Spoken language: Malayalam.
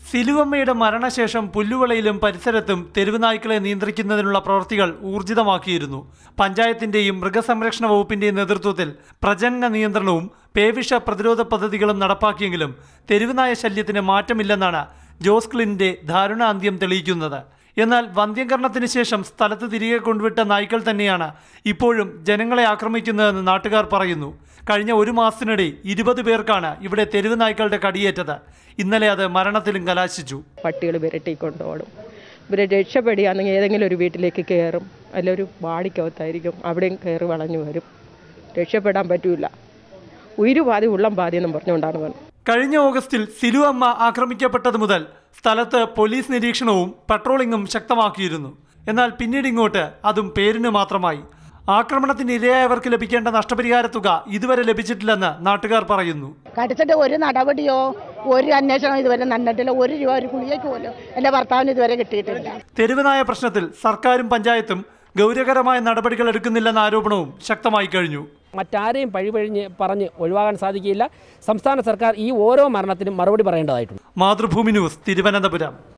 സിലുവമ്മയുടെ മരണശേഷം പുല്ലുവിളയിലും പരിസരത്തും തെരുവുനായ്ക്കളെ നിയന്ത്രിക്കുന്നതിനുള്ള പ്രവൃത്തികൾ ഊർജിതമാക്കിയിരുന്നു പഞ്ചായത്തിന്റെയും മൃഗസംരക്ഷണ വകുപ്പിന്റെയും നേതൃത്വത്തിൽ പ്രജനന നിയന്ത്രണവും പേവിഷ പ്രതിരോധ പദ്ധതികളും നടപ്പാക്കിയെങ്കിലും തെരുവുനായ ശല്യത്തിന് മാറ്റമില്ലെന്നാണ് ജോസ് ക്ലിന്റെ ദാരുണാന്ത്യം തെളിയിക്കുന്നത് എന്നാൽ വന്ധ്യംകരണത്തിന് ശേഷം സ്ഥലത്ത് തിരികെ കൊണ്ടുവിട്ട നായ്ക്കൾ തന്നെയാണ് ഇപ്പോഴും ജനങ്ങളെ ആക്രമിക്കുന്നതെന്ന് നാട്ടുകാർ പറയുന്നു കഴിഞ്ഞ ഒരു മാസത്തിനിടെ ഇരുപത് പേർക്കാണ് ഇവിടെ തെരുവ് നായ്ക്കളുടെ കടിയേറ്റത് ഇന്നലെ അത് മരണത്തിലും കലാശിച്ചു പട്ടികൾ വിരട്ടിക്കൊണ്ടോടും ഇവരെ രക്ഷപ്പെടുകയാണെങ്കിൽ ഏതെങ്കിലും ഒരു വീട്ടിലേക്ക് കയറും അല്ല ഒരു വാടിക്കകത്തായിരിക്കും അവിടെയും കയറി വളഞ്ഞു വരും രക്ഷപ്പെടാൻ പറ്റൂല ഉയിര് പാതി ഉള്ളം പാതി എന്നും പറഞ്ഞുകൊണ്ടാണ് വന്നത് കഴിഞ്ഞ ഓഗസ്റ്റിൽ സിലു അമ്മ ആക്രമിക്കപ്പെട്ടത് മുതൽ സ്ഥലത്ത് പോലീസ് നിരീക്ഷണവും പട്രോളിംഗും ശക്തമാക്കിയിരുന്നു എന്നാൽ പിന്നീട് ഇങ്ങോട്ട് അതും പേരിന് മാത്രമായി ആക്രമണത്തിന് ഇരയായവർക്ക് ലഭിക്കേണ്ട നഷ്ടപരിഹാര തുക ഇതുവരെ ലഭിച്ചിട്ടില്ലെന്ന് നാട്ടുകാർ പറയുന്നു കടിച്ചിട്ട് ഒരു നടപടിയോ ഒരു അന്വേഷണം ഇതുവരെ നടന്നിട്ടില്ല ഒരു രൂപ ഒരു കുളിയേക്ക് പോലും എൻ്റെ ഭർത്താവിന് ഇതുവരെ കിട്ടിയിട്ടില്ല തെരുവുനായ പ്രശ്നത്തിൽ സർക്കാരും പഞ്ചായത്തും ഗൗരവകരമായ നടപടികൾ എടുക്കുന്നില്ലെന്ന ആരോപണവും ശക്തമായി കഴിഞ്ഞു മറ്റാരെയും പഴിപഴിഞ്ഞ് പറഞ്ഞ് ഒഴിവാകാൻ സാധിക്കില്ല സംസ്ഥാന സർക്കാർ ഈ ഓരോ മരണത്തിനും മറുപടി പറയേണ്ടതായിട്ടുണ്ട് മാതൃഭൂമി ന്യൂസ് തിരുവനന്തപുരം